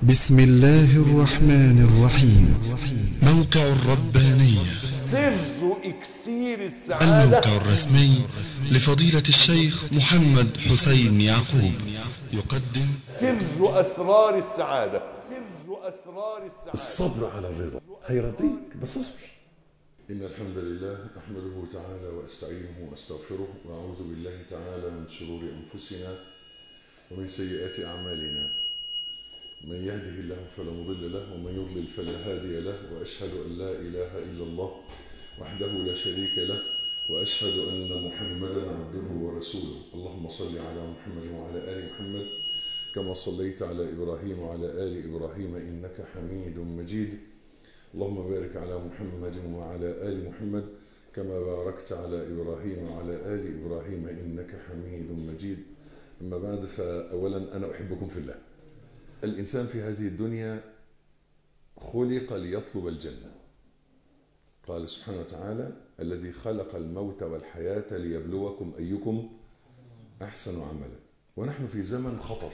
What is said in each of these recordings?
بسم الله الرحمن الرحيم موقع الربانية سر اكسير السعادة الموقع الرسمي لفضيلة الشيخ محمد حسين يعقوب يقدم سر اسرار السعادة سر اسرار السعادة الصبر على الرضا هيرضيك بس اصبر إن الحمد لله أحمده تعالى وأستعينه وأستغفره وأعوذ بالله تعالى من شرور أنفسنا ومن سيئات أعمالنا من يهده الله فلا مضل له ومن يضلل فلا هادي له وأشهد أن لا إله إلا الله وحده لا شريك له وأشهد أن محمدا عبده ورسوله اللهم صل على محمد وعلى آل محمد كما صليت على إبراهيم وعلى آل إبراهيم إنك حميد مجيد اللهم بارك على محمد وعلى آل محمد كما باركت على إبراهيم وعلى آل إبراهيم إنك حميد مجيد أما بعد فأولا أنا أحبكم في الله الإنسان في هذه الدنيا خلق ليطلب الجنة قال سبحانه وتعالى الذي خلق الموت والحياة ليبلوكم أيكم أحسن عملا ونحن في زمن خطر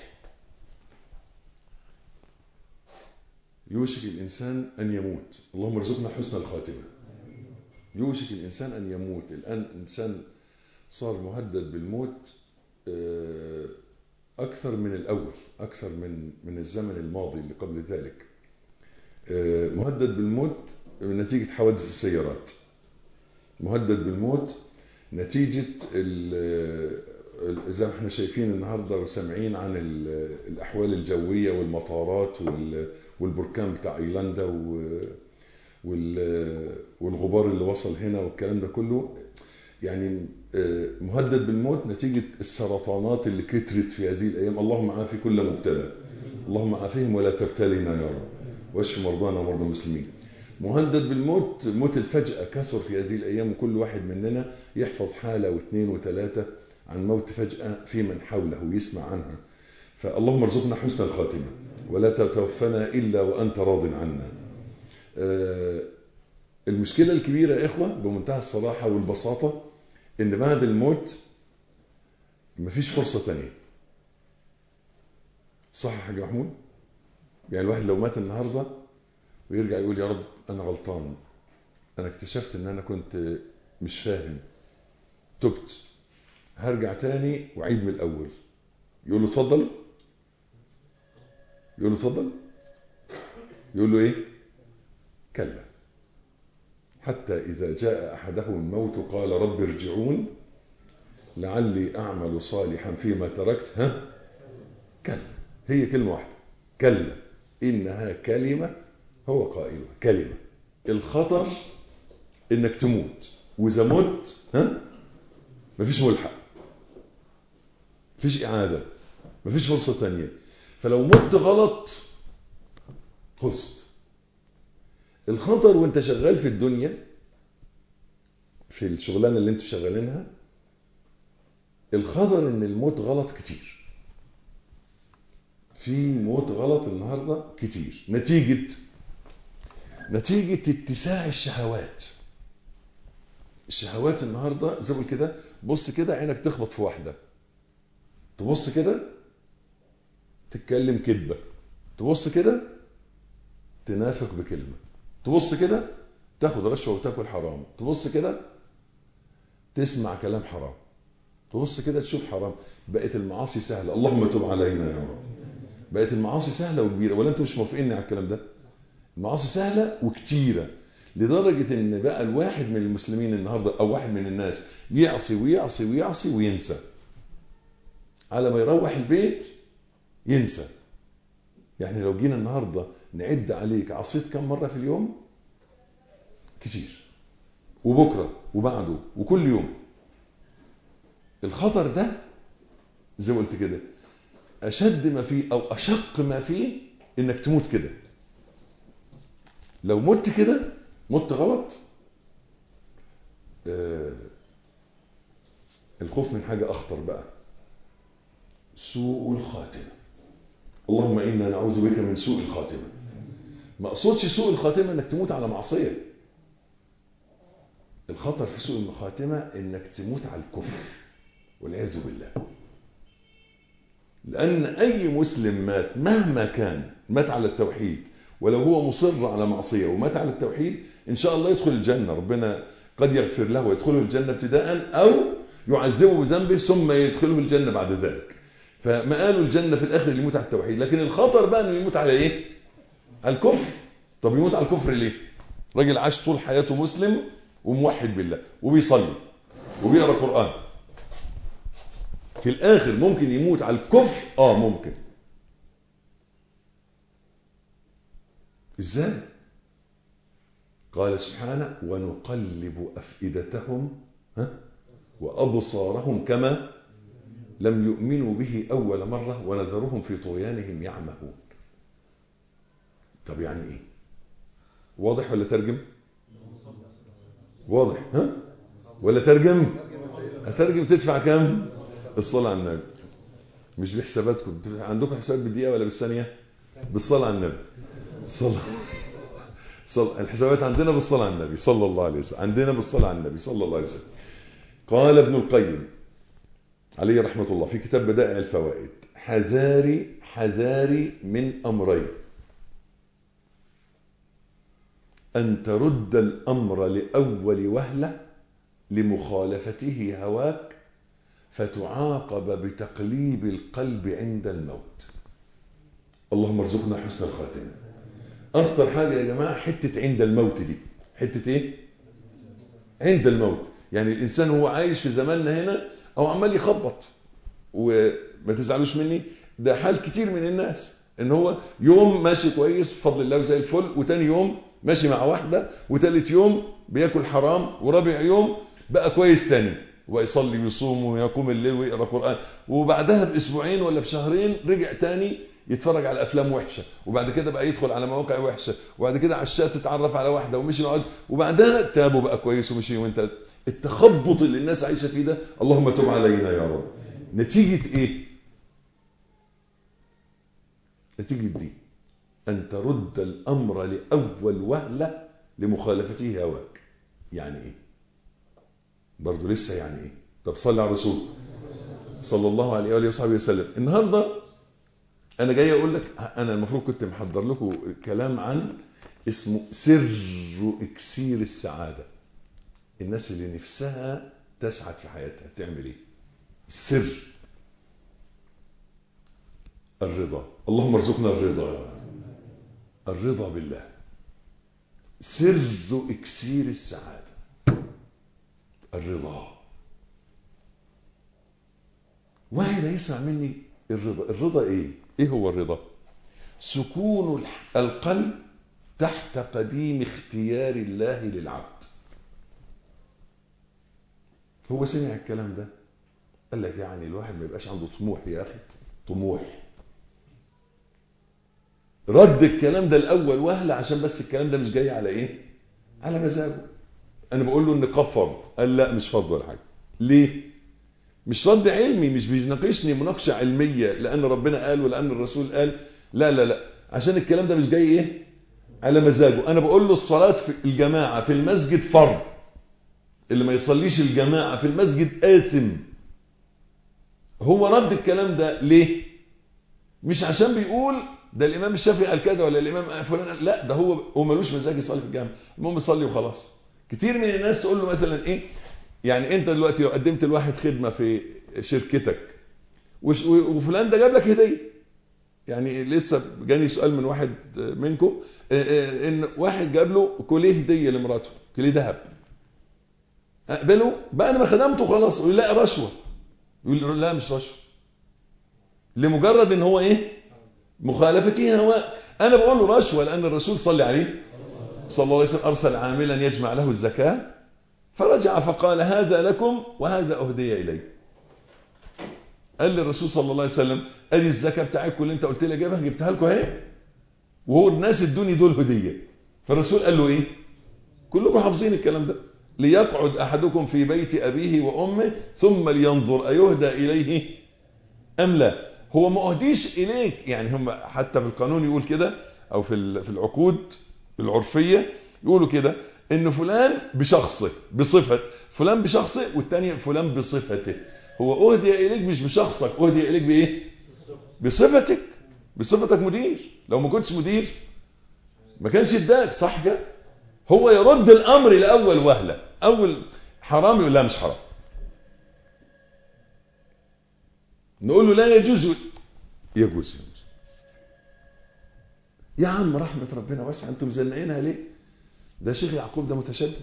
يوشك الإنسان أن يموت اللهم ارزقنا حسن الخاتمة يوشك الإنسان أن يموت الآن الإنسان صار مهدد بالموت أكثر من الأول أكثر من من الزمن الماضي اللي قبل ذلك مهدد بالموت نتيجة حوادث السيارات مهدد بالموت نتيجة زي ما احنا شايفين النهارده وسامعين عن الأحوال الجوية والمطارات والبركان بتاع ايرلندا والغبار اللي وصل هنا والكلام ده كله يعني مهدد بالموت نتيجة السرطانات اللي كترت في هذه الأيام اللهم عافي كل مبتلى اللهم عافيهم ولا تبتلينا يا رب واشف مرضانا ومرضى المسلمين مهدد بالموت موت الفجأة كثر في هذه الأيام وكل واحد مننا يحفظ حالة واثنين وثلاثة عن موت فجأة في من حوله يسمع عنها فاللهم ارزقنا حسن الخاتمة ولا تتوفنا إلا وأنت راض عنا المشكلة الكبيرة يا إخوة بمنتهى الصراحة والبساطة إن بعد الموت مفيش فرصة تانية صح يا حاج محمود؟ يعني الواحد لو مات النهاردة ويرجع يقول يا رب أنا غلطان أنا اكتشفت إن أنا كنت مش فاهم تبت هرجع تاني وعيد من الأول يقول له اتفضل يقول له اتفضل يقول له ايه كلا حتى إذا جاء أحدهم الموت قال رب ارجعون لعلي أعمل صالحا فيما تركت ها كلا هي كلمة واحدة كلا إنها كلمة هو قائلها كلمة الخطر إنك تموت وإذا مت ها مفيش ملحق مفيش إعادة مفيش فرصة تانية فلو مت غلط خلصت الخطر وانت شغال في الدنيا في الشغلانة اللي انتوا شغالينها الخطر ان الموت غلط كتير في موت غلط النهاردة كتير نتيجة نتيجة اتساع الشهوات الشهوات النهاردة زي ما كده بص كده عينك تخبط في واحدة تبص كده تتكلم كذبة تبص كده تنافق بكلمة تبص كده تاخد رشوة وتاكل حرام تبص كده تسمع كلام حرام تبص كده تشوف حرام بقت المعاصي سهلة اللهم تب علينا يا رب بقت المعاصي سهلة وكبيرة ولا انتوا مش موافقين على الكلام ده المعاصي سهلة وكتيرة لدرجة ان بقى الواحد من المسلمين النهاردة او واحد من الناس يعصي ويعصي ويعصي وينسى على ما يروح البيت ينسى يعني لو جينا النهاردة نعد عليك عصيت كم مرة في اليوم كتير وبكرة وبعده وكل يوم الخطر ده زي ما قلت كده أشد ما فيه أو أشق ما فيه إنك تموت كده لو مت كده مت غلط آه الخوف من حاجة أخطر بقى سوء الخاتمة اللهم إنا نعوذ بك من سوء الخاتمة ما أقصدش سوء الخاتمة إنك تموت على معصية الخطر في سوء الخاتمة إنك تموت على الكفر والعياذ بالله لأن أي مسلم مات مهما كان مات على التوحيد ولو هو مصر على معصية ومات على التوحيد إن شاء الله يدخل الجنة ربنا قد يغفر له ويدخله الجنة ابتداء أو يعذبه بذنبه ثم يدخله الجنة بعد ذلك فما قالوا الجنة في الآخر اللي يموت على التوحيد لكن الخطر بقى أنه يموت على إيه؟ على الكفر طب يموت على الكفر ليه؟ راجل عاش طول حياته مسلم وموحد بالله وبيصلي وبيقرأ قرآن في الآخر ممكن يموت على الكفر آه ممكن إزاي؟ قال سبحانه ونقلب أفئدتهم ها؟ وأبصارهم كما لم يؤمنوا به أول مرة ونذرهم في طغيانهم يعمهون طب يعني إيه واضح ولا ترجم واضح ها ولا ترجم هترجم تدفع كام الصلاة على النبي مش بحساباتكم عندكم حسابات بالدقيقة ولا بالثانية بالصلاة على النبي صلى صل... الحسابات عندنا بالصلاة على النبي صلى الله عليه وسلم عندنا بالصلاة على النبي صلى الله عليه وسلم قال ابن القيم عليه رحمة الله في كتاب بدائع الفوائد حذاري حذاري من أمرين أن ترد الأمر لأول وهلة لمخالفته هواك فتعاقب بتقليب القلب عند الموت اللهم ارزقنا حسن الخاتمة أخطر حاجة يا جماعة حتة عند الموت دي حتة إيه؟ عند الموت يعني الإنسان هو عايش في زماننا هنا أو عمال يخبط وما تزعلوش مني ده حال كتير من الناس ان هو يوم ماشي كويس بفضل الله زي الفل وتاني يوم ماشي مع واحدة وتالت يوم بياكل حرام ورابع يوم بقى كويس تاني ويصلي ويصوم ويقوم الليل ويقرا قران وبعدها باسبوعين ولا بشهرين رجع تاني يتفرج على افلام وحشه وبعد كده بقى يدخل على مواقع وحشه وبعد كده على الشات تتعرف على واحده ومشي معاد وبعدها تاب وبقى كويس ومشي وانت التخبط اللي الناس عايشه فيه ده اللهم تب علينا يا رب نتيجه ايه نتيجه دي ان ترد الامر لاول وهله لمخالفته هواك يعني ايه برضه لسه يعني ايه طب صلي على الرسول صلى الله عليه واله وصحبه وسلم النهارده انا جاي اقول لك انا المفروض كنت محضر لكم كلام عن اسمه سر اكسير السعاده الناس اللي نفسها تسعد في حياتها تعمل ايه السر الرضا اللهم ارزقنا الرضا الرضا بالله سر اكسير السعاده الرضا واحد هيسمع مني الرضا الرضا ايه ايه هو الرضا سكون القلب تحت قديم اختيار الله للعبد هو سمع الكلام ده قال لك يعني الواحد ما يبقاش عنده طموح يا اخي طموح رد الكلام ده الاول وهله عشان بس الكلام ده مش جاي على ايه على مزاجه انا بقول له النقاب فرض قال لا مش فرض ولا حاجه ليه مش رد علمي مش بيناقشني مناقشه علميه لان ربنا قال ولان الرسول قال لا لا لا عشان الكلام ده مش جاي ايه على مزاجه انا بقول له الصلاه في الجماعه في المسجد فرض اللي ما يصليش الجماعه في المسجد آثم هو رد الكلام ده ليه مش عشان بيقول ده الامام الشافعي قال كده ولا الامام فلان قال لا ده هو هو ملوش مزاج يصلي في الجامع المهم يصلي وخلاص كتير من الناس تقول له مثلا ايه يعني انت دلوقتي لو قدمت لواحد خدمه في شركتك وفلان ده جاب لك هديه يعني لسه جاني سؤال من واحد منكم ان واحد جاب له كوليه هديه لمراته كوليه ذهب اقبله بقى انا ما خدمته خلاص يقول لا رشوه يقول له لا مش رشوه لمجرد ان هو ايه مخالفته هواء انا بقول له رشوه لان الرسول صلى عليه صلى الله عليه وسلم ارسل عاملا يجمع له الزكاه فرجع فقال هذا لكم وهذا أهدي إلي قال للرسول صلى الله عليه وسلم ادي الزكاة بتاعتكم اللي انت قلت لي جايبها جبتها لكم اهي وهو الناس ادوني دول هدية فالرسول قال له ايه كلكم حافظين الكلام ده ليقعد احدكم في بيت ابيه وامه ثم لينظر ايهدى اليه ام لا هو ما اهديش اليك يعني هم حتى في القانون يقول كده او في في العقود العرفيه يقولوا كده ان فلان بشخصه بصفه فلان بشخصه والثاني فلان بصفته هو اهدي اليك مش بشخصك اهدي اليك بايه بصفتك بصفتك مدير لو ما كنتش مدير ما كانش اداك صح كده هو يرد الامر لاول وهله اول حرام يقول لا مش حرام نقول له لا يجوز يقول يجوز يجوز يا عم رحمة ربنا واسعة انتم مزنقينها ليه ده شيخ يعقوب ده متشدد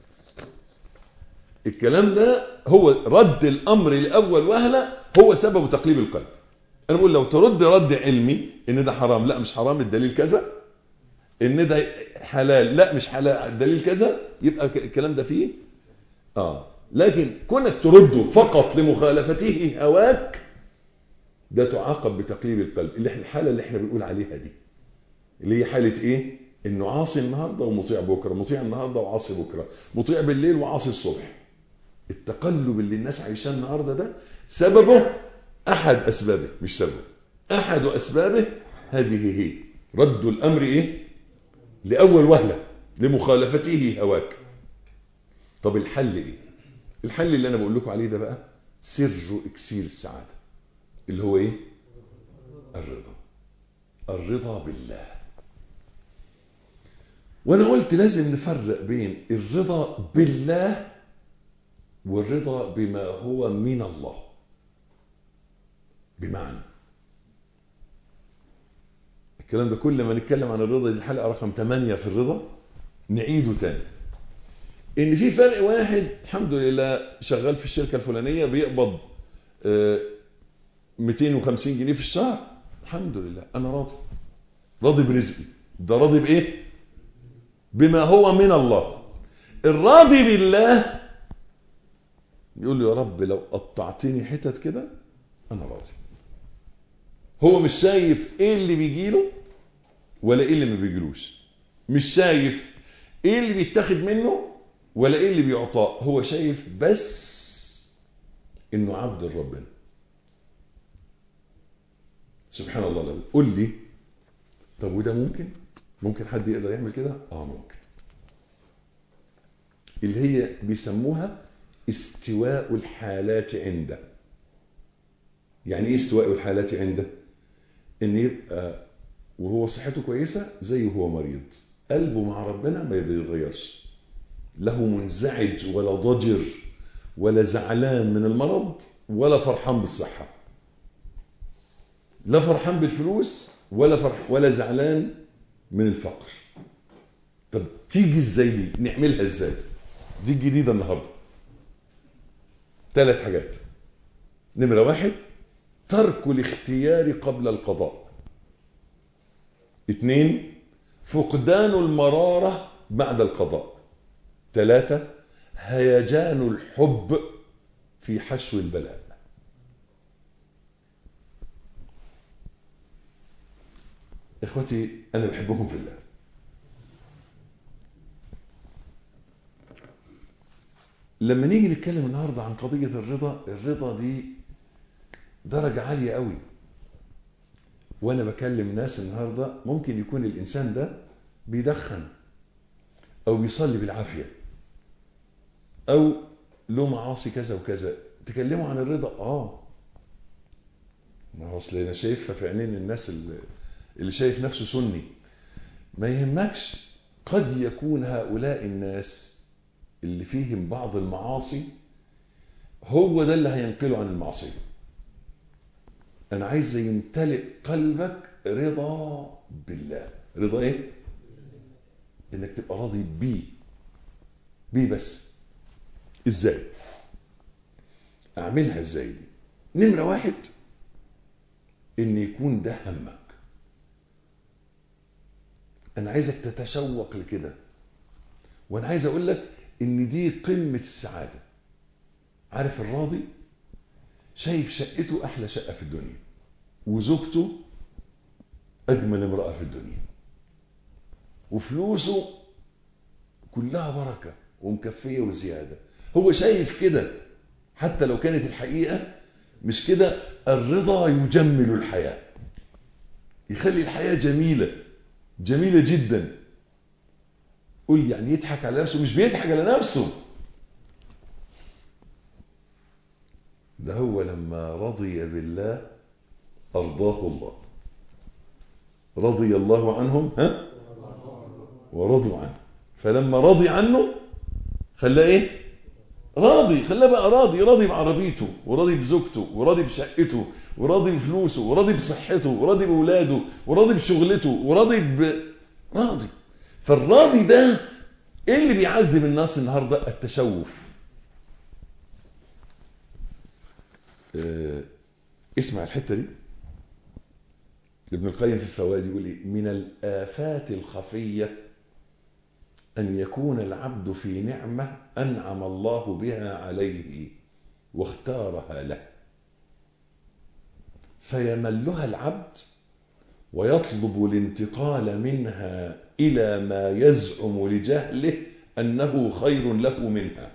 الكلام ده هو رد الامر لاول وهله هو سبب تقليب القلب انا بقول لو ترد رد علمي ان ده حرام لا مش حرام الدليل كذا ان ده حلال لا مش حلال الدليل كذا يبقى ك- الكلام ده فيه اه لكن كونك ترده فقط لمخالفته هواك ده تعاقب بتقليب القلب اللي احنا الحاله اللي احنا بنقول عليها دي اللي هي حاله ايه انه عاصي النهارده ومطيع بكره مطيع النهارده وعاصي بكره مطيع بالليل وعاصي الصبح التقلب اللي الناس عايشاه النهارده ده سببه احد اسبابه مش سببه احد اسبابه هذه هي رد الامر ايه لاول وهله لمخالفته هواك طب الحل ايه الحل اللي انا بقول لكم عليه ده بقى سر اكسير السعاده اللي هو ايه الرضا الرضا بالله وانا قلت لازم نفرق بين الرضا بالله والرضا بما هو من الله بمعنى الكلام ده كل ما نتكلم عن الرضا دي الحلقه رقم 8 في الرضا نعيده تاني ان في فرق واحد الحمد لله شغال في الشركه الفلانيه بيقبض آه، 250 جنيه في الشهر الحمد لله انا راضي راضي برزقي ده راضي بايه بما هو من الله الراضي بالله يقول له يا رب لو قطعتني حتت كده انا راضي هو مش شايف ايه اللي بيجيله ولا ايه اللي ما بيجيلوش مش شايف ايه اللي بيتاخد منه ولا ايه اللي بيعطاه هو شايف بس انه عبد ربنا سبحان الله العظيم قول لي طب وده ممكن ممكن حد يقدر يعمل كده اه ممكن اللي هي بيسموها استواء الحالات عنده يعني ايه استواء الحالات عنده ان يبقى وهو صحته كويسه زي وهو مريض قلبه مع ربنا ما بيتغيرش له منزعج ولا ضجر ولا زعلان من المرض ولا فرحان بالصحه لا فرحان بالفلوس ولا فرح ولا زعلان من الفقر طب تيجي ازاي دي نعملها ازاي دي الجديده النهارده ثلاث حاجات نمره واحد ترك الاختيار قبل القضاء اثنين فقدان المرارة بعد القضاء ثلاثة هيجان الحب في حشو البلاء إخوتي أنا بحبكم في الله لما نيجي نتكلم النهاردة عن قضية الرضا الرضا دي درجة عالية قوي وانا بكلم ناس النهارده ممكن يكون الانسان ده بيدخن او بيصلي بالعافيه او له معاصي كذا وكذا تكلموا عن الرضا اه ما هو اصل انا شايفها في عينين الناس اللي, اللي شايف نفسه سني ما يهمكش قد يكون هؤلاء الناس اللي فيهم بعض المعاصي هو ده اللي هينقله عن المعصيه انا عايز يمتلئ قلبك رضا بالله رضا ايه انك تبقى راضي بيه بيه بس ازاي اعملها ازاي دي نمرة واحد ان يكون ده همك انا عايزك تتشوق لكده وانا عايز اقول لك ان دي قمة السعادة عارف الراضي شايف شقته احلى شقه في الدنيا وزوجته اجمل امراه في الدنيا وفلوسه كلها بركه ومكفيه وزياده هو شايف كده حتى لو كانت الحقيقه مش كده الرضا يجمل الحياه يخلي الحياه جميله جميله جدا قول يعني يضحك على نفسه مش بيضحك على نفسه ده هو لما رضي بالله أرضاه الله رضي الله عنهم ها ورضوا عنه فلما رضي عنه خلاه ايه راضي خلاه بقى راضي راضي بعربيته وراضي بزوجته وراضي بشقته وراضي بفلوسه وراضي بصحته وراضي بولاده وراضي بشغلته وراضي ب... راضي فالراضي ده ايه اللي بيعذب الناس النهارده التشوف اه اسمع الحته دي ابن القيم في الفوائد يقول ايه من الافات الخفيه أن يكون العبد في نعمة أنعم الله بها عليه واختارها له فيملها العبد ويطلب الانتقال منها إلى ما يزعم لجهله أنه خير له منها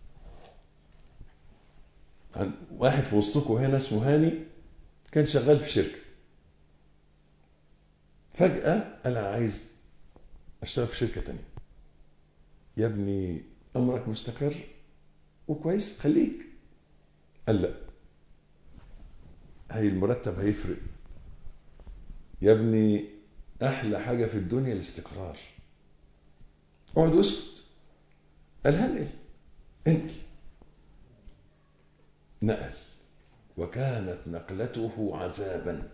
عن واحد في وسطكم هنا اسمه هاني كان شغال في شركة فجأة قال أنا عايز أشتغل في شركة تانية يا ابني امرك مستقر وكويس خليك قال لا هي المرتب هيفرق يا ابني احلى حاجه في الدنيا الاستقرار اقعد واسكت قال هنقل انقل نقل وكانت نقلته عذابا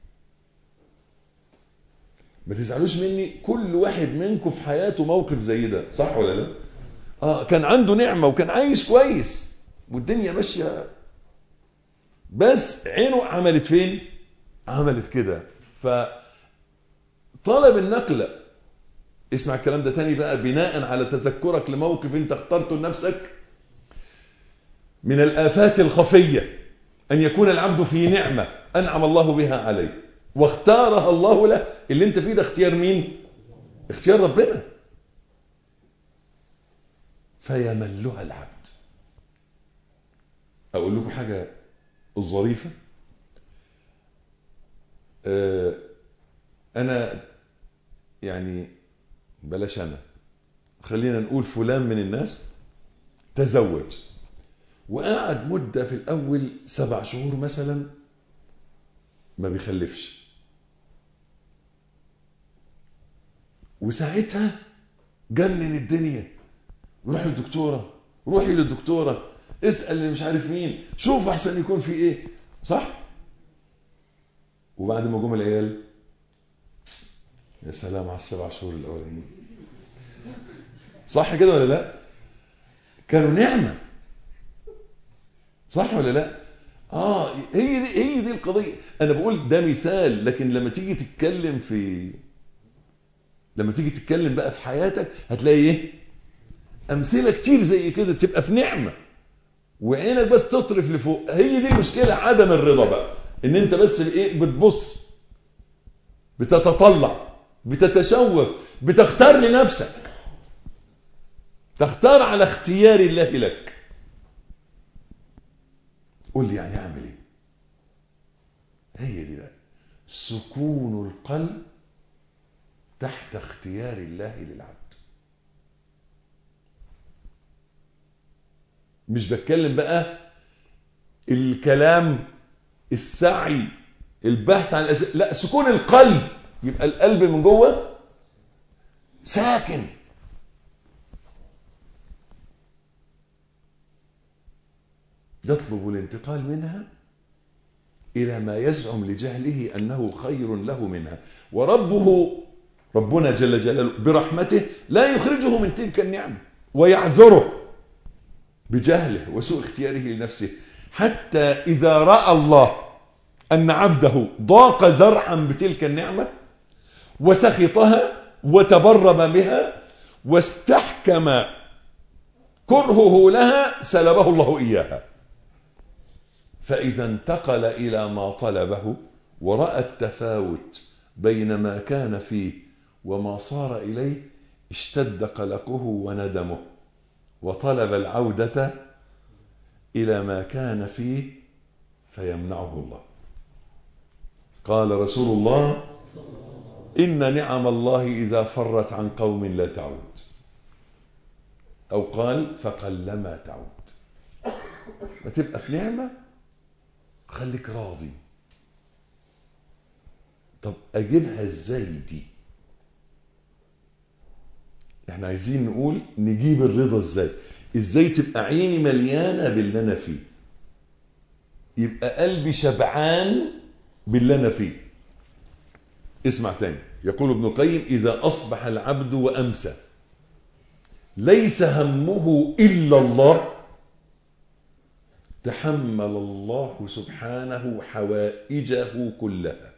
ما تزعلوش مني كل واحد منكم في حياته موقف زي ده صح ولا لا اه كان عنده نعمه وكان عايش كويس والدنيا ماشيه بس عينه عملت فين عملت كده فطلب النقله اسمع الكلام ده تاني بقى بناء على تذكرك لموقف انت اخترته لنفسك من الآفات الخفية أن يكون العبد في نعمة أنعم الله بها عليه واختارها الله له اللي انت فيه ده اختيار مين اختيار ربنا فيملها العبد اقول لكم حاجه ظريفه آه انا يعني بلاش انا خلينا نقول فلان من الناس تزوج وقعد مده في الاول سبع شهور مثلا ما بيخلفش وساعتها جنن الدنيا روح للدكتوره روحي للدكتوره اسال اللي مش عارف مين شوف احسن يكون في ايه صح وبعد ما جم العيال يا سلام على السبع شهور الاولانيين صح كده ولا لا كانوا نعمه صح ولا لا اه هي دي هي دي القضيه انا بقول ده مثال لكن لما تيجي تتكلم في لما تيجي تتكلم بقى في حياتك هتلاقي ايه امثله كتير زي كده تبقى في نعمه وعينك بس تطرف لفوق هي دي المشكله عدم الرضا بقى ان انت بس ايه بتبص بتتطلع بتتشوف بتختار لنفسك تختار على اختيار الله لك قول لي يعني اعمل ايه هي دي بقى سكون القلب تحت اختيار الله للعبد مش بتكلم بقى الكلام السعي البحث عن الأسباب لا سكون القلب يبقى القلب من جوه ساكن يطلب الانتقال منها إلى ما يزعم لجهله أنه خير له منها وربه ربنا جل جلاله برحمته لا يخرجه من تلك النعمة ويعذره بجهله وسوء اختياره لنفسه حتى إذا رأى الله أن عبده ضاق ذرعا بتلك النعمة وسخطها وتبرم بها واستحكم كرهه لها سلبه الله إياها فإذا انتقل إلى ما طلبه ورأى التفاوت بين ما كان فيه وما صار إليه اشتد قلقه وندمه وطلب العودة إلى ما كان فيه فيمنعه الله قال رسول الله إن نعم الله إذا فرت عن قوم لا تعود أو قال فقلما تعود ما تبقى في نعمة خليك راضي طب اجيبها ازاي دي احنا عايزين نقول نجيب الرضا ازاي ازاي تبقى عيني مليانه باللي انا فيه يبقى قلبي شبعان باللي انا فيه اسمع تاني يقول ابن القيم اذا اصبح العبد وامسى ليس همه الا الله تحمل الله سبحانه حوائجه كلها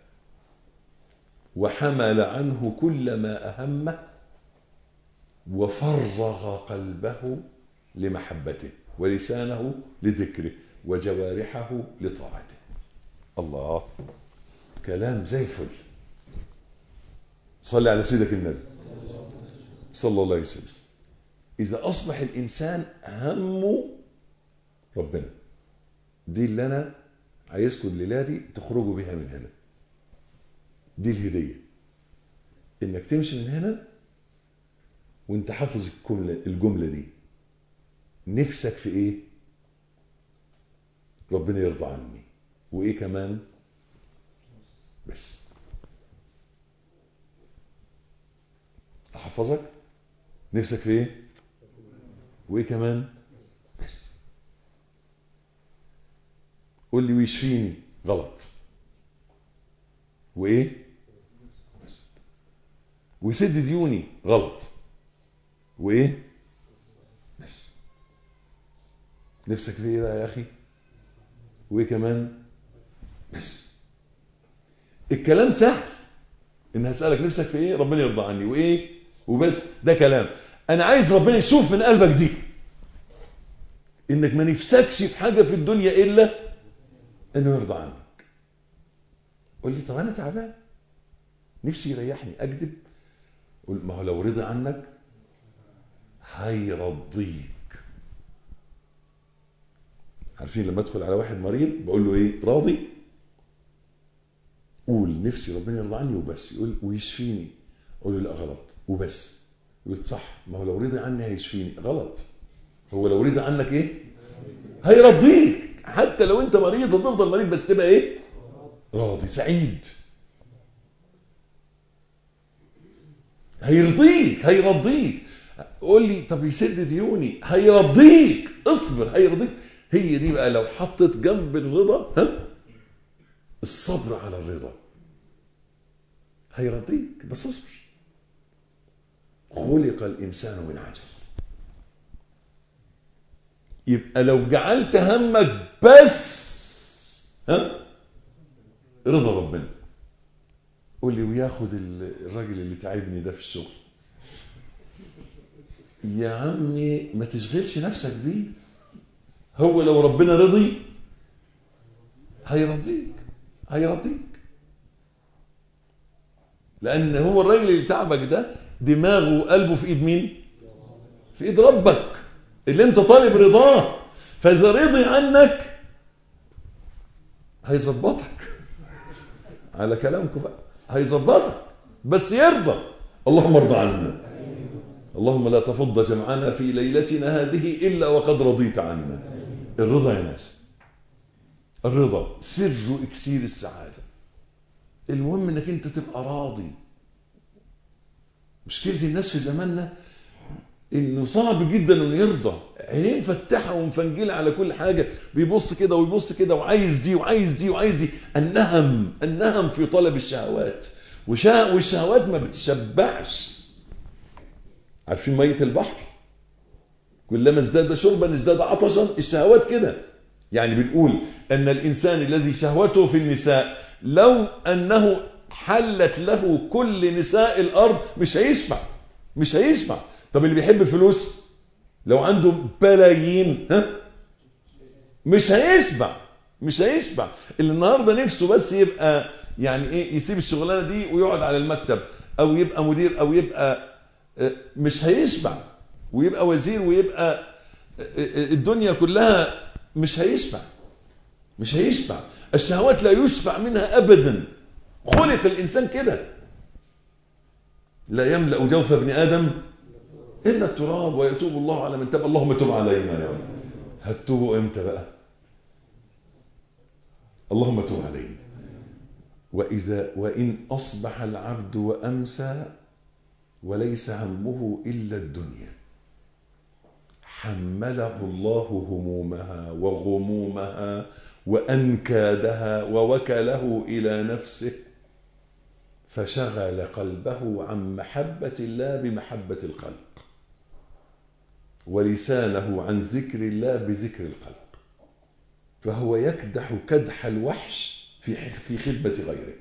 وحمل عنه كل ما اهمه وفرغ قلبه لمحبته ولسانه لذكره وجوارحه لطاعته الله كلام زي الفل صلي على سيدك النبي صلى الله عليه وسلم إذا أصبح الإنسان همه ربنا دي اللي أنا عايزكم الليلة دي تخرجوا بيها من هنا دي الهدية إنك تمشي من هنا وانت حافظ الجملة, الجملة دي نفسك في ايه ربنا يرضى عني وايه كمان بس احفظك نفسك في ايه وايه كمان بس قول لي ويشفيني غلط وايه بس ويسد ديوني غلط وايه بس نفسك في ايه بقى يا اخي وايه كمان بس الكلام سهل ان هسالك نفسك في ايه ربنا يرضى عني وايه وبس ده كلام انا عايز ربنا يشوف من قلبك دي انك ما نفسكش في حاجه في الدنيا الا انه يرضى عنك قول لي طب انا تعبان نفسي يريحني اكذب قول ما هو لو رضي عنك هيرضيك عارفين لما ادخل على واحد مريض بقول له ايه راضي قول نفسي ربنا يرضى عني وبس يقول ويشفيني اقول له لا غلط وبس يقول صح ما هو لو رضي عني هيشفيني غلط هو لو رضي عنك ايه هيرضيك حتى لو انت مريض هتفضل مريض بس تبقى ايه راضي سعيد هيرضيك هيرضيك قول لي طب يسد ديوني هيرضيك اصبر هيرضيك هي دي بقى لو حطت جنب الرضا ها الصبر على الرضا هيرضيك بس اصبر خلق الانسان من عجل يبقى لو جعلت همك بس ها رضا ربنا قول لي وياخد الراجل اللي تعبني ده في الشغل يا عمي ما تشغلش نفسك بيه هو لو ربنا رضي هيرضيك هيرضيك لان هو الراجل اللي تعبك ده دماغه وقلبه في ايد مين في ايد ربك اللي انت طالب رضاه فاذا رضي عنك هيظبطك على كلامكم بقى هيظبطك بس يرضى اللهم ارضى عنا اللهم لا تفض جمعنا في ليلتنا هذه إلا وقد رضيت عنا الرضا يا ناس الرضا سر إكسير السعادة المهم انك انت تبقى راضي مشكلة الناس في زماننا انه صعب جدا انه يرضى عينيه مفتحه ومفنجله على كل حاجه بيبص كده ويبص كده وعايز دي وعايز دي وعايز دي النهم النهم في طلب الشهوات وشا والشهوات ما بتشبعش عارفين ميه البحر كلما ازداد شربا ازداد عطشا الشهوات كده يعني بنقول ان الانسان الذي شهوته في النساء لو انه حلت له كل نساء الارض مش هيشبع مش هيشبع طب اللي بيحب الفلوس لو عنده بلايين ها مش هيشبع مش هيشبع اللي النهارده نفسه بس يبقى يعني ايه يسيب الشغلانه دي ويقعد على المكتب او يبقى مدير او يبقى مش هيشبع ويبقى وزير ويبقى الدنيا كلها مش هيشبع مش هيشبع الشهوات لا يشبع منها ابدا خلق الانسان كده لا يملا جوف ابن ادم الا التراب ويتوب الله على من تاب اللهم تب علينا يا رب هتوبوا امتى بقى اللهم تب علينا وإذا وإن أصبح العبد وأمسى وليس همه إلا الدنيا حمله الله همومها وغمومها وأنكادها ووكله إلى نفسه فشغل قلبه عن محبة الله بمحبة الخلق ولسانه عن ذكر الله بذكر الخلق فهو يكدح كدح الوحش في في خدمة غيره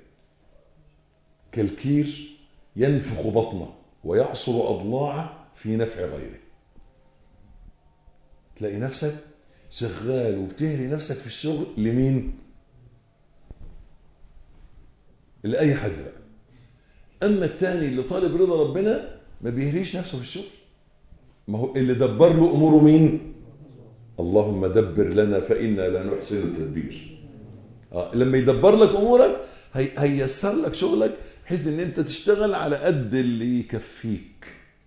كالكير ينفخ بطنه ويعصر أضلاعه في نفع غيره تلاقي نفسك شغال وبتهري نفسك في الشغل لمين؟ لأي حد بقى أما التاني اللي طالب رضا ربنا ما بيهريش نفسه في الشغل ما هو اللي دبر له أموره مين؟ اللهم دبر لنا فإنا لا نحسن التدبير آه. لما يدبر لك أمورك هي... هيسر لك شغلك بحيث ان انت تشتغل على قد اللي يكفيك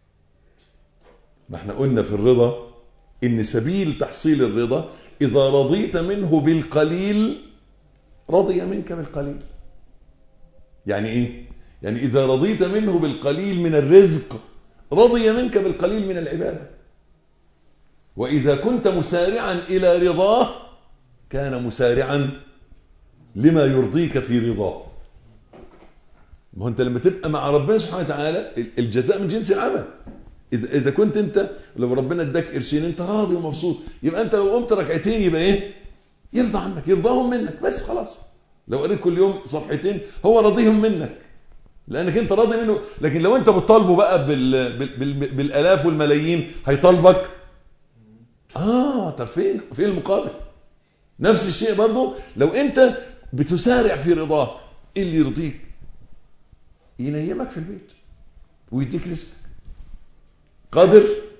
ما احنا قلنا في الرضا ان سبيل تحصيل الرضا اذا رضيت منه بالقليل رضي منك بالقليل يعني ايه يعني اذا رضيت منه بالقليل من الرزق رضي منك بالقليل من العباده واذا كنت مسارعا الى رضاه كان مسارعا لما يرضيك في رضاه ما هو انت لما تبقى مع ربنا سبحانه وتعالى الجزاء من جنس العمل اذا اذا كنت انت لو ربنا اداك قرشين انت راضي ومبسوط يبقى انت لو قمت ركعتين يبقى ايه يرضى عنك يرضاهم منك بس خلاص لو قريت كل يوم صفحتين هو راضيهم منك لانك انت راضي منه لكن لو انت بتطالبه بقى بال... بال... بال... بالالاف والملايين هيطالبك اه طب فين فين المقابل نفس الشيء برضه لو انت بتسارع في رضاه ايه اللي يرضيك ينيمك في البيت ويديك رزقك قادر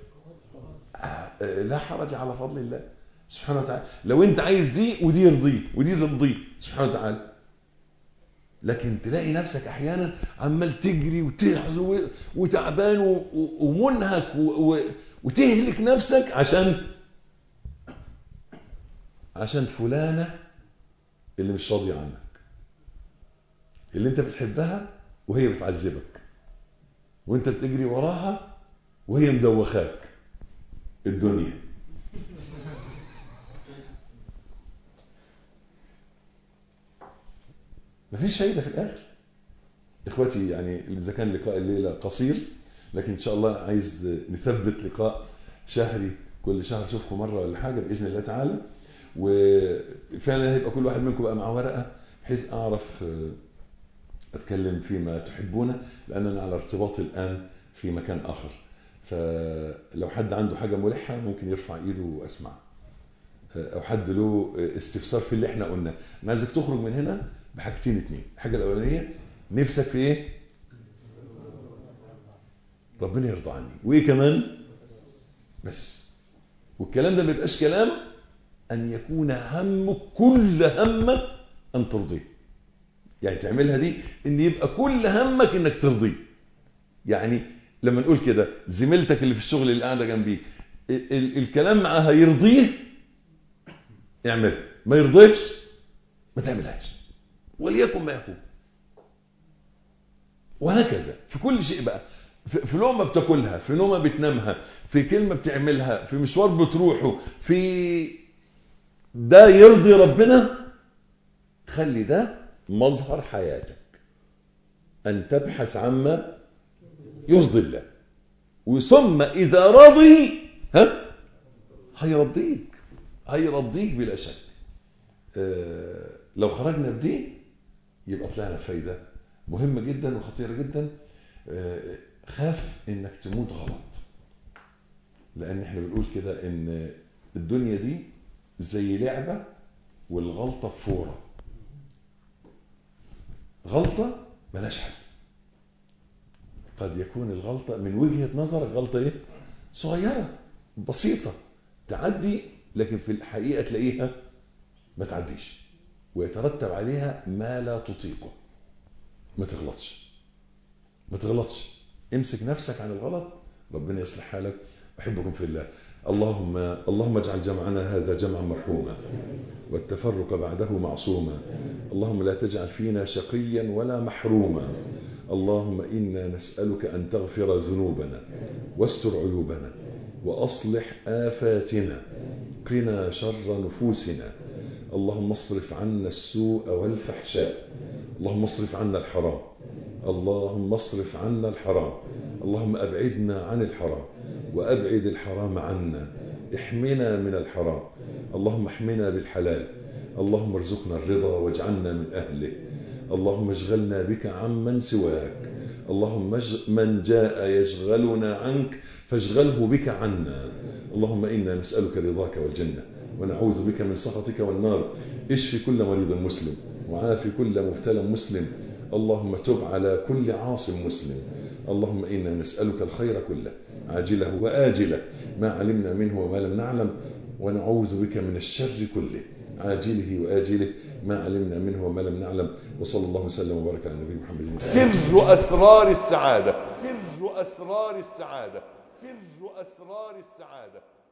لا حرج على فضل الله سبحانه وتعالى لو انت عايز دي ودي يرضيك ودي ترضيك سبحانه وتعالى لكن تلاقي نفسك احيانا عمال تجري وتحزو وتعبان ومنهك وتهلك نفسك عشان عشان فلانه اللي مش راضيه عنك اللي انت بتحبها وهي بتعذبك وانت بتجري وراها وهي مدوخاك الدنيا مفيش فايده في الاخر اخواتي يعني اذا كان لقاء الليله قصير لكن ان شاء الله عايز نثبت لقاء شهري كل شهر اشوفكم مره ولا حاجه باذن الله تعالى وفعلا هيبقى كل واحد منكم بقى معاه ورقه بحيث اعرف اتكلم فيما تحبونه لاننا على ارتباط الان في مكان اخر فلو حد عنده حاجه ملحه ممكن يرفع ايده واسمع او حد له استفسار في اللي احنا قلناه انا عايزك تخرج من هنا بحاجتين اتنين الحاجه الاولانيه نفسك في ايه ربنا يرضى عني وايه كمان بس والكلام ده ما يبقاش كلام ان يكون همك كل همك ان ترضيه يعني تعملها دي ان يبقى كل همك انك ترضيه يعني لما نقول كده زميلتك اللي في الشغل اللي قاعده جنبيك الكلام معاها يرضيه اعملها ما يرضيش ما تعملهاش وليكن ما يكون وهكذا في كل شيء بقى في لقمه بتاكلها في نومه بتنامها في كلمه بتعملها في مشوار بتروحه في ده يرضي ربنا خلي ده مظهر حياتك أن تبحث عما يرضي الله وثم إذا رضي ها هيرضيك هيرضيك بلا شك آه لو خرجنا بدي يبقى طلعنا فايدة مهمة جدا وخطيرة جدا آه خاف انك تموت غلط لان احنا بنقول كده ان الدنيا دي زي لعبة والغلطة فورة غلطة ملاش حل قد يكون الغلطة من وجهة نظرك غلطة ايه صغيرة بسيطة تعدي لكن في الحقيقة تلاقيها ما تعديش ويترتب عليها ما لا تطيقه ما تغلطش ما تغلطش امسك نفسك عن الغلط ربنا يصلح حالك احبكم في الله اللهم اللهم اجعل جمعنا هذا جمعا مرحوما والتفرق بعده معصوما اللهم لا تجعل فينا شقيا ولا محروما اللهم إنا نسألك أن تغفر ذنوبنا واستر عيوبنا وأصلح آفاتنا قنا شر نفوسنا اللهم اصرف عنا السوء والفحشاء اللهم اصرف عنا الحرام اللهم اصرف عنا الحرام اللهم أبعدنا عن الحرام وأبعد الحرام عنا احمنا من الحرام اللهم احمنا بالحلال اللهم ارزقنا الرضا واجعلنا من أهله اللهم اشغلنا بك عمن سواك اللهم من جاء يشغلنا عنك فاشغله بك عنا اللهم إنا نسألك رضاك والجنة ونعوذ بك من سخطك والنار اشف كل مريض مسلم وعاف كل مبتلى مسلم اللهم تب على كل عاص مسلم اللهم إنا نسألك الخير كله عاجله وآجله ما علمنا منه وما لم نعلم ونعوذ بك من الشر كله عاجله وآجله ما علمنا منه وما لم نعلم وصلى الله وسلم وبارك على النبي محمد سر أسرار السعادة سر أسرار السعادة سر أسرار السعادة